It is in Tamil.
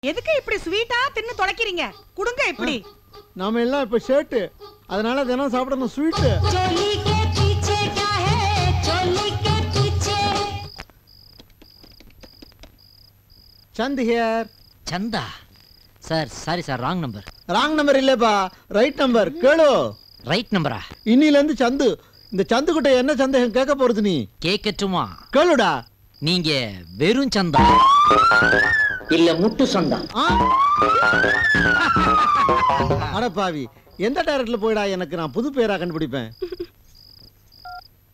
எதுக்கு இப்படி ஸ்வீட்டா தின்னு தொலைக்கிறீங்க குடுங்க இப்படி நாம எல்லாம் இப்ப ஷர்ட்டு அதனால தினம் சாப்பிடணும் ஸ்வீட்டு चोली के पीछे क्या है चोली के पीछे சந்த் ஹியர் சந்தா sir sorry sir wrong number wrong number இல்லப்பா ரைட் நம்பர் கேளு ரைட் நம்பரா இன்னில இருந்து சந்து இந்த சந்து கிட்ட என்ன சந்தேகம் கேட்க போறது நீ கேக்கட்டுமா கேளுடா நீங்க வெறும் சந்தா இல்ல முட்டு சந்தா ஆ? அட பாவி எந்த டைரக்ட்ல போயிடா எனக்கு நான் புது பேரா கண்டுபிடிப்பேன்